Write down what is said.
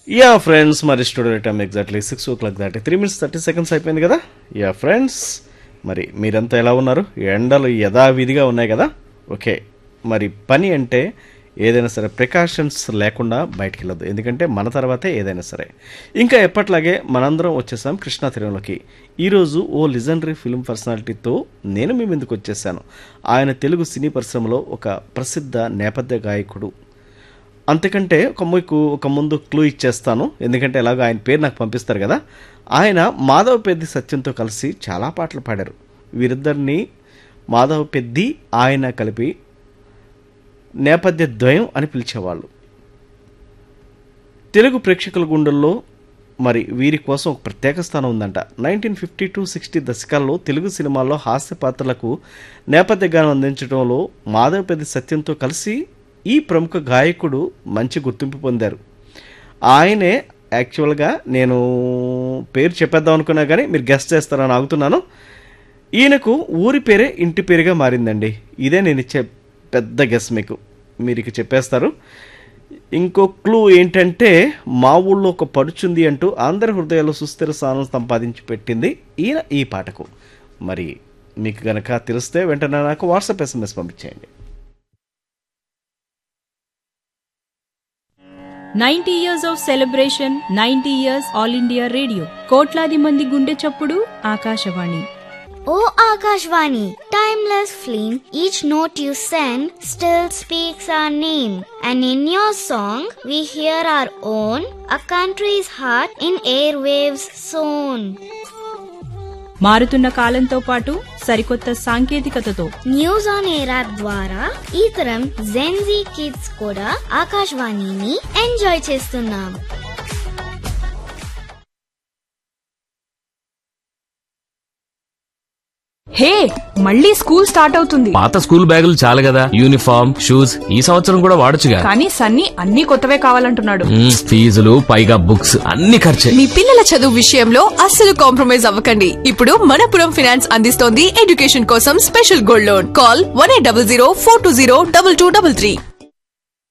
Yeah friends మరి studio time exactly six o'clock దాటి three minutes thirty seconds అయిపోయింది కదా యా ఫ్రెండ్స్ మరి మీరంతా ఎలా ఉన్నారు ఎండలు యథావిధిగా ఉన్నాయి కదా ఓకే మరి పని అంటే ఏదైనా సరే ప్రికాషన్స్ లేకుండా బయటికి వెళ్ళదు ఎందుకంటే మన తర్వాతే ఏదైనా సరే ఇంకా ఎప్పట్లాగే మనందరం వచ్చేసాం కృష్ణా తీరంలోకి ఈరోజు ఓ లిజనరీ ఫిల్మ్ పర్సనాలిటీతో నేను మీ ముందుకు వచ్చేసాను ఆయన తెలుగు సినీ పరిశ్రమలో ఒక ప్రసిద్ధ నేపథ్య గాయకుడు అంతకంటే ఒక మీకు ఒక ముందు క్లూ ఇచ్చేస్తాను ఎందుకంటే ఎలాగో ఆయన పేరు నాకు పంపిస్తారు కదా ఆయన మాధవ పెద్ది సత్యంతో కలిసి చాలా పాటలు పాడారు వీరిద్దరిని మాధవ పెద్ది ఆయన కలిపి నేపథ్య ద్వయం అని పిలిచేవాళ్ళు తెలుగు ప్రేక్షకుల గుండెల్లో మరి వీరి కోసం ఒక ప్రత్యేక స్థానం ఉందంట నైన్టీన్ ఫిఫ్టీ టు సిక్స్టీ దశకాల్లో తెలుగు సినిమాల్లో హాస్య పాత్రలకు నేపథ్య గానం అందించడంలో మాధవపెద్ది సత్యంతో కలిసి ఈ ప్రముఖ గాయకుడు మంచి గుర్తింపు పొందారు ఆయనే యాక్చువల్గా నేను పేరు చెప్పేద్దాం అనుకున్నా కానీ మీరు గెస్ట్ చేస్తారని ఆగుతున్నాను ఈయనకు ఊరి పేరే ఇంటి పేరుగా మారిందండి ఇదే నేను ఇచ్చే పెద్ద గెస్ మీకు మీరు ఇక చెప్పేస్తారు ఇంకో క్లూ ఏంటంటే మా ఊళ్ళో ఒక పడుచుంది అంటూ అందరి హృదయాల్లో సుస్థిర స్థానం సంపాదించి పెట్టింది ఈయన ఈ పాటకు మరి మీకు గనక తెలిస్తే వెంటనే నాకు వాట్సాప్ ఎస్ఎంఎస్ పంపించేయండి ninety years of celebration ninety years All India Radio కోట్లాది మంది గుండె చప్పుడు Akashvani O Akashvani, timeless flame, each note you send still speaks our name. And in your song, we hear our own, a country's heart in airwaves sown. మారుతున్న కాలంతో పాటు సరికొత్త సాంకేతికతతో news on air app ద్వారా ఈ తరం జెన్జీ కిడ్స్ కూడా ఆకాశవాణిని enjoy చేస్తున్నాం హే మళ్ళీ స్కూల్ స్టార్ట్ అవుతుంది పాత స్కూల్ బ్యాగులు చాలు కదా యూనిఫామ్ షూస్ ఈ సంవత్సరం కూడా వాడొచ్చుగా కానీ సన్నీ అన్ని కొత్తవే కావాలంటున్నాడు మ్మ్, ఫీజులు పైగా బుక్స్ అన్ని ఖర్చే మీ పిల్లల చదువు విషయంలో అస్సలు కాంప్రమైజ్ అవ్వకండి ఇప్పుడు మనపురం ఫినాన్స్ అందిస్తోంది ఎడ్యుకేషన్ కోసం special gold loan call one eight double zero four two zero double two double three